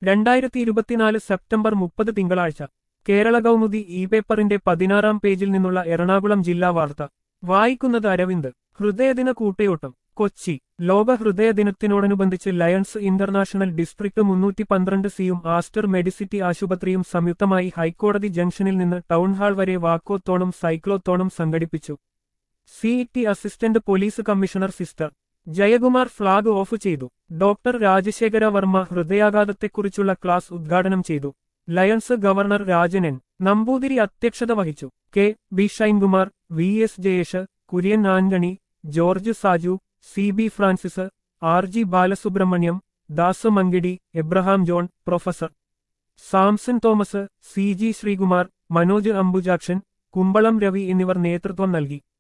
രണ്ടായിരത്തി ഇരുപത്തിനാല് സെപ്റ്റംബർ മുപ്പത് തിങ്കളാഴ്ച കേരള കൗമുദി ഇ പേപ്പറിന്റെ പതിനാറാം പേജിൽ നിന്നുള്ള എറണാകുളം ജില്ലാ വാർത്ത വായിക്കുന്നത് അരവിന്ദ് ഹൃദയദിന കൂട്ടയോട്ടം കൊച്ചി ലോക ഹൃദയ ദിനത്തിനോടനുബന്ധിച്ച് ലയൺസ് ഇന്റർനാഷണൽ ഡിസ്ട്രിക്ട് മുന്നൂറ്റി പന്ത്രണ്ട് സിയും ആസ്റ്റർ മെഡിസിറ്റി ആശുപത്രിയും സംയുക്തമായി ഹൈക്കോടതി ജംഗ്ഷനിൽ നിന്ന് ടൗൺഹാൾ വരെ വാക്കോത്തോണും സൈക്ലോത്തോണും സംഘടിപ്പിച്ചു CET assistant police commissioner sister Jayakumar flag off ചെയ്തു ഡോക്ടർ രാജശേഖര വർമ്മ ഹൃദയാഘാതത്തെക്കുറിച്ചുള്ള ക്ലാസ് ഉദ്ഘാടനം ചെയ്തു ലയൺസ് ഗവർണർ രാജനൻ നമ്പൂതിരി അധ്യക്ഷത വഹിച്ചു K B Shinekumar V S Jayesh Kurian Antony George Saju C B Francis R G Balasubramaniam Das Mankidi Abraham John professor Samson Thomas C G Sreekumar Manoj Ambujakshan Kumbalam Ravi എന്നിവർ നേതൃത്വം നൽകി